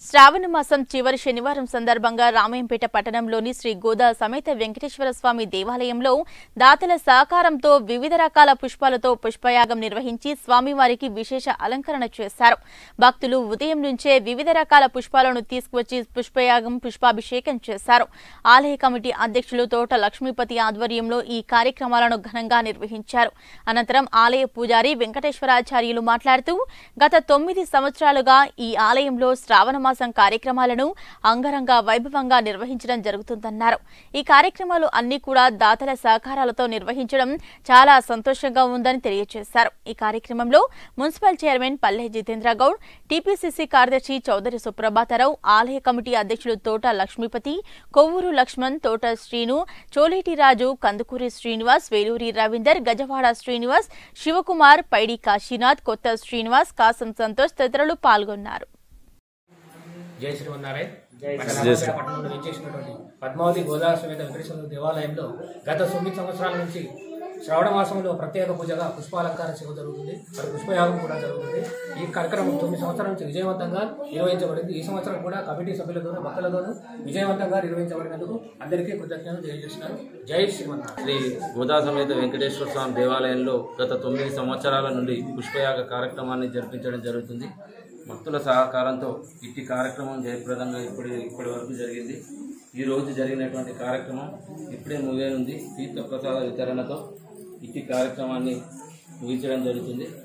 శ్రావణ మాసం చివరి శనివారం సందర్భంగా రామాయంపేట పట్టణంలోని శ్రీ గోదా సమేత వెంకటేశ్వర స్వామి దేవాలయంలో దాతల సహకారంతో వివిధ రకాల పుష్పాలతో పుష్పయాగం నిర్వహించి స్వామివారికి విశేష అలంకరణ చేశారు భక్తులు ఉదయం నుంచే వివిధ రకాల పుష్పాలను తీసుకువచ్చి పుష్పయాగం పుష్పాభిషేకం చేశారు ఆలయ కమిటీ అధ్యక్షులు తోట లక్ష్మీపతి ఆధ్వర్యంలో ఈ కార్యక్రమాలను ఘనంగా నిర్వహించారు అనంతరం ఆలయ పూజారి వెంకటేశ్వరాచార్యులు మాట్లాడుతూ గత తొమ్మిది సంవత్సరాలుగా ఈ ఆలయంలో శ్రావణ మాసం కార్యక్రమాలను అంగరంగ వైభవంగా నిర్వహించడం జరుగుతుందన్నారు ఈ కార్యక్రమాలు అన్ని కూడా దాతల సహకారాలతో నిర్వహించడం చాలా సంతోషంగా ఉందని తెలియజేశారు ఈ కార్యక్రమంలో మున్సిపల్ చైర్మన్ పల్లె జితేంద్ర గౌడ్ టీపీసీసీ కార్యదర్శి చౌదరి సుప్రభాతరావు ఆలయ కమిటీ అధ్యక్షులు తోట లక్ష్మీపతి కొవ్వూరు లక్ష్మణ్ తోట శ్రీను చోలేటి రాజు కందుకూరి శ్రీనివాస్ వేలూరి రవీందర్ గజవాడ శ్రీనివాస్ శివకుమార్ పైడి కాశీనాథ్ కొత్త శ్రీనివాస్ కాసం సంతోష్ తదితరులు పాల్గొన్నారు జై శ్రీమన్నారాయణ పట్టణంలో పట్టణంలో విచ్చేసినటువంటి పద్మావతి గోదావరి సమేత వెంకటేశ్వర దేవాలయంలో గత తొమ్మిది సంవత్సరాల నుంచి శ్రావణ మాసంలో ప్రత్యేక పూజగా పుష్పాలంకార సేవ జరుగుతుంది మరి పుష్పయాగం కూడా జరుగుతుంది ఈ కార్యక్రమం తొమ్మిది సంవత్సరాల నుంచి విజయవంతంగా నిర్వహించబడింది ఈ సంవత్సరం కూడా కమిటీ సభ్యులతోనూ భక్తులతోనూ విజయవంతంగా నిర్వహించబడినందుకు అందరికీ కృతజ్ఞతలు తెలియజేస్తున్నారు జై శ్రీమన్నారాయణ శ్రీ గోదా సమేత వెంకటేశ్వర స్వామి దేవాలయంలో గత తొమ్మిది సంవత్సరాల నుండి పుష్పయాగ కార్యక్రమాన్ని జరిపించడం జరుగుతుంది భక్తుల సహకారంతో ఇట్టి కార్యక్రమం జయప్రదంగా ఇప్పటి ఇప్పటి వరకు జరిగింది ఈ రోజు జరిగినటువంటి కార్యక్రమం ఇప్పుడే ముగియనుంది తీర్థప్రసాద వితరణతో ఇట్టి కార్యక్రమాన్ని ముగించడం జరుగుతుంది